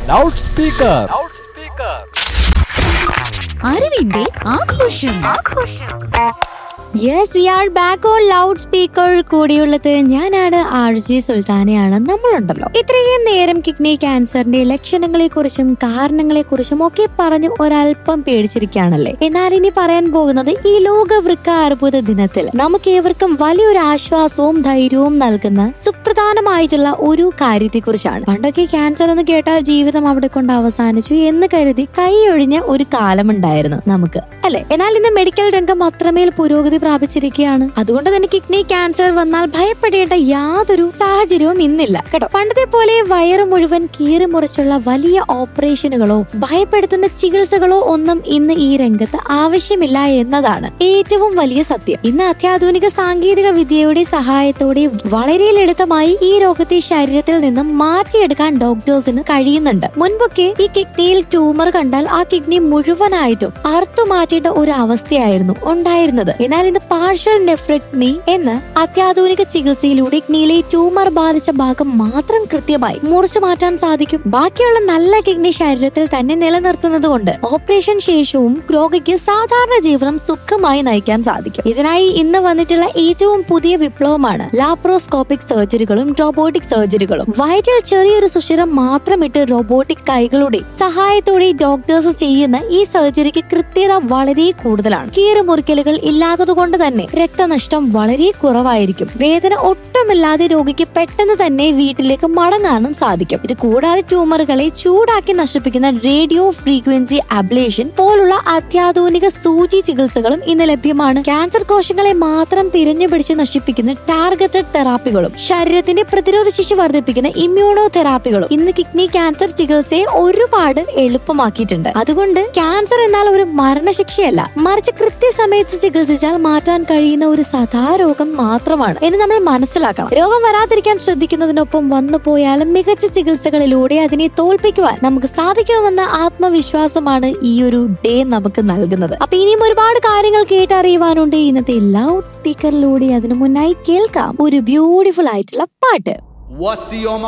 loud speaker അറിവിന്റെ ആഘോഷം yes we are back on loud speaker കൂടിയുള്ളത് ഞാനാണ് ആർ ജി സുൽത്താനയാണ് നമ്മളുണ്ടല്ലോ ഇത്രയും നേരം കിഡ്നി ക്യാൻസറിന്റെ ലക്ഷണങ്ങളെ കുറിച്ചും കാരണങ്ങളെ കുറിച്ചും ഒക്കെ പറഞ്ഞ് ഒരല്പം പേടിച്ചിരിക്കുകയാണല്ലേ എന്നാൽ ഇനി പറയാൻ പോകുന്നത് ഈ ലോക വൃക്ക അർബുദ ദിനത്തിൽ നമുക്ക് ഏവർക്കും വലിയൊരു ആശ്വാസവും ധൈര്യവും നൽകുന്ന സുപ്രധാനമായിട്ടുള്ള ഒരു കാര്യത്തെ കുറിച്ചാണ് പണ്ടൊക്കെ ക്യാൻസർ എന്ന് കേട്ടാൽ ജീവിതം അവിടെ കൊണ്ട് അവസാനിച്ചു എന്ന് കരുതി കൈയൊഴിഞ്ഞ ഒരു കാലമുണ്ടായിരുന്നു നമുക്ക് അല്ലെ എന്നാൽ ഇന്ന് മെഡിക്കൽ രംഗം അത്രമേൽ പുരോഗതി പ്രാപിച്ചിരിക്കുകയാണ് അതുകൊണ്ട് തന്നെ കിഡ്നി ക്യാൻസർ വന്നാൽ ഭയപ്പെടേണ്ട യാതൊരു സാഹചര്യവും ഇന്നില്ല കേട്ടോ പണ്ടത്തെ പോലെ വയറ് മുഴുവൻ കീറി മുറിച്ചുള്ള വലിയ ഓപ്പറേഷനുകളോ ഭയപ്പെടുത്തുന്ന ചികിത്സകളോ ഒന്നും ഇന്ന് ഈ രംഗത്ത് ആവശ്യമില്ല എന്നതാണ് ഏറ്റവും വലിയ സത്യം ഇന്ന് അത്യാധുനിക സാങ്കേതിക വിദ്യയുടെ സഹായത്തോടെ വളരെ ലളിതമായി ഈ രോഗത്തെ ശരീരത്തിൽ നിന്നും മാറ്റിയെടുക്കാൻ ഡോക്ടേഴ്സിന് കഴിയുന്നുണ്ട് മുൻപൊക്കെ ഈ കിഡ്നിയിൽ ട്യൂമർ കണ്ടാൽ ആ കിഡ്നി മുഴുവനായിട്ടും അറുത്തു മാറ്റേണ്ട ഒരു അവസ്ഥയായിരുന്നു ഉണ്ടായിരുന്നത് എന്നാൽ ഇന്ന് പാർഷ്യൽ നെഫ്രക്ടമി എന്ന അത്യാധുനിക ചികിത്സയിലൂടെ കിഡ്നിയിലെ ട്യൂമർ ബാധിച്ച ഭാഗം മാത്രം കൃത്യമായി മുറിച്ചു മാറ്റാൻ സാധിക്കും ബാക്കിയുള്ള നല്ല കിഡ്നി ശരീരത്തിൽ തന്നെ നിലനിർത്തുന്നത് കൊണ്ട് ഓപ്പറേഷൻ ശേഷവും രോഗിക്ക് സാധാരണ ജീവിതം സുഖമായി നയിക്കാൻ സാധിക്കും ഇതിനായി ഇന്ന് വന്നിട്ടുള്ള ഏറ്റവും പുതിയ വിപ്ലവമാണ് ലാപ്രോസ്കോപ്പിക് സർജറികളും റോബോട്ടിക് സർജറികളും വയറ്റിൽ ചെറിയൊരു സുഷിരം മാത്രമിട്ട് റോബോട്ടിക് കൈകളുടെ സഹായത്തോടെ ഡോക്ടേഴ്സ് ചെയ്യുന്ന ഈ സർജറിക്ക് കൃത്യത വളരെ കൂടുതലാണ് കീറുമുറിക്കലുകൾ ഇല്ലാത്തതുകൊണ്ട് തന്നെ രക്തനഷ്ടം വളരെ കുറവായിരിക്കും വേദന ഒട്ടുമില്ലാതെ രോഗിക്ക് പെട്ടെന്ന് തന്നെ വീട്ടിലേക്ക് മടങ്ങാനും സാധിക്കും ഇത് കൂടാതെ ട്യൂമറുകളെ ചൂടാക്കി നശിപ്പിക്കുന്ന റേഡിയോ ഫ്രീക്വൻസി അബ്ലേഷൻ പോലുള്ള അത്യാധുനിക സൂചി ചികിത്സകളും ഇന്ന് ലഭ്യമാണ് ക്യാൻസർ കോശങ്ങളെ മാത്രം തിരഞ്ഞുപിടിച്ച് നശിപ്പിക്കുന്ന ടാർഗറ്റഡ് തെറാപ്പികളും ശരീരത്തിന്റെ പ്രതിരോധ ശേഷി വർദ്ധിപ്പിക്കുന്ന ഇമ്മ്യൂണോ തെറാപ്പികളും ഇന്ന് കിഡ്നി ക്യാൻസർ ചികിത്സയെ ഒരുപാട് എളുപ്പമാക്കിയിട്ടുണ്ട് അതുകൊണ്ട് ക്യാൻസർ എന്നാൽ ഒരു മരണശിക്ഷയല്ല മറിച്ച് കൃത്യസമയത്ത് ചികിത്സിച്ചാൽ മാറ്റാൻ കഴിയുന്ന ഒരു സദാ രോഗം മാത്രമാണ് എന്ന് നമ്മൾ മനസ്സിലാക്കണം രോഗം വരാതിരിക്കാൻ ശ്രദ്ധിക്കുന്നതിനൊപ്പം വന്നു പോയാലും മികച്ച ചികിത്സകളിലൂടെ അതിനെ തോൽപ്പിക്കുവാൻ നമുക്ക് സാധിക്കുമെന്ന ആത്മവിശ്വാസമാണ് ഈ ഒരു ഡേ നമുക്ക് നൽകുന്നത് അപ്പൊ ഇനിയും ഒരുപാട് കാര്യങ്ങൾ കേട്ടറിയുവാനുണ്ട് ഇന്നത്തെ ലൗഡ് സ്പീക്കറിലൂടെ അതിനു മുന്നായി കേൾക്കാം ഒരു ബ്യൂട്ടിഫുൾ ആയിട്ടുള്ള പാട്ട് What's your